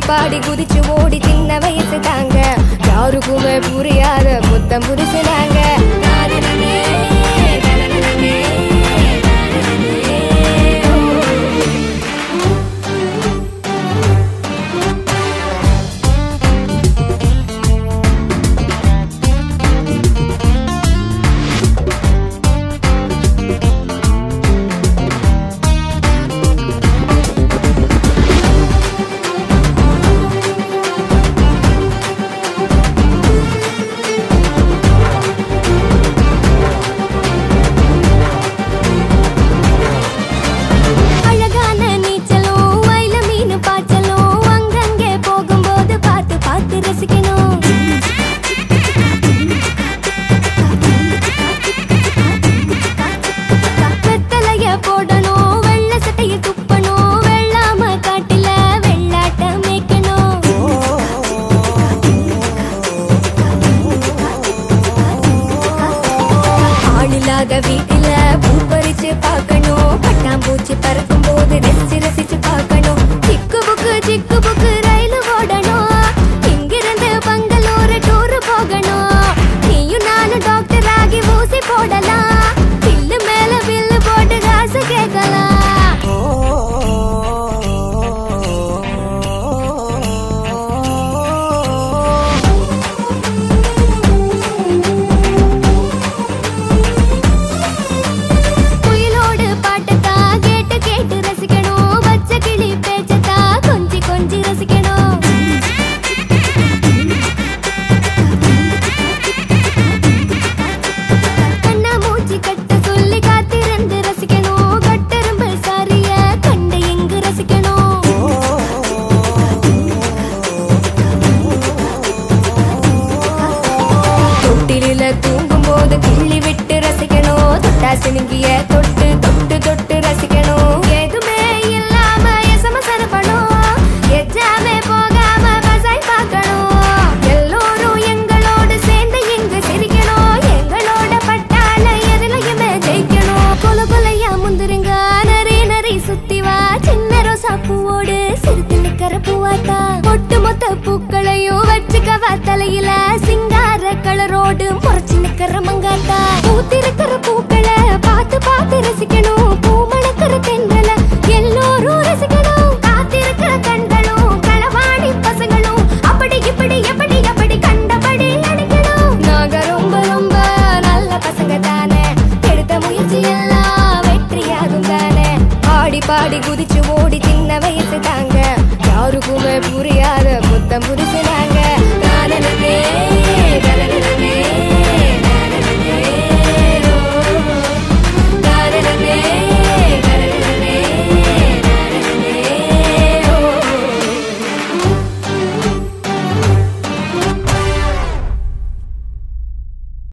பாடி குதிச்சு ஓடி சின்ன வயசு தாங்க யாருக்குமே புரியாத புத்தம் புதுசு நாங்க நானே, நானே, நானே. அழகான நீச்சலும் வயல மீன் பாய்ச்சலும் அங்கங்கே போகும்போது பார்த்து பார்த்து ரசிக்கணும் வெத்தலைய போடணும் வெள்ள சட்டைய துப்பணும் வெள்ளாம காட்டுல வெள்ளாட்ட மேய்க்கணும் ஆளில்லாத வீட்டுல பூ பறிச்சு பார்க்கணும் பட்டாம்பூச்சி பறக்கும் போது ரசிச்சு ரசிச்சு பார்க்கணும் சிக்கு புக்கு சிக்கு புக்கு ரயில் ஓடணும் இங்கிருந்து பங்களூர் டூர் போகணும் நீயும் நானும் டாக்டர் ஆகி ஊசி போடலாம் பில்லு மேல பில்லு போட்டு காசு கேட்கலாம் குயிலோடு பாட்டத்தா கேட்டு கேட்டு ரசிக்கணும் பச்சை கிளி பேச்சத்தா கொஞ்சி கொஞ்சி ரசிக்கணும் கண்ணா மூச்சி கட்ட சொல்லி காத்திருந்து ரசிக்கணும் கட்டெரும்பு சாரிய கண்டு எங்கு ரசிக்கணும் தொட்டிலில தூங்கும் போது கிள்ளி விட்டு ரசிக்கணும் தொட்டா சினுங்கிய தொட்டு தொட்டு தொட்டு ரசிக்கணும் எதுவுமே இல்லாம எசம சரப்பணும் எஜாமே போகாம வசாய் பார்க்கணும் எல்லோரும் எங்களோடு சேர்ந்து இங்கு சிரிக்கணும் எங்களோட பட்டாள எதுலையுமே ஜெயிக்கணும் கொல கொலையா முந்திருங்க நரி நரி சுத்தி வா சின்ன ரோசா பூவோடு சிரித்து நிக்கிற பூவாத்தா ஒட்டு மொத்த பூ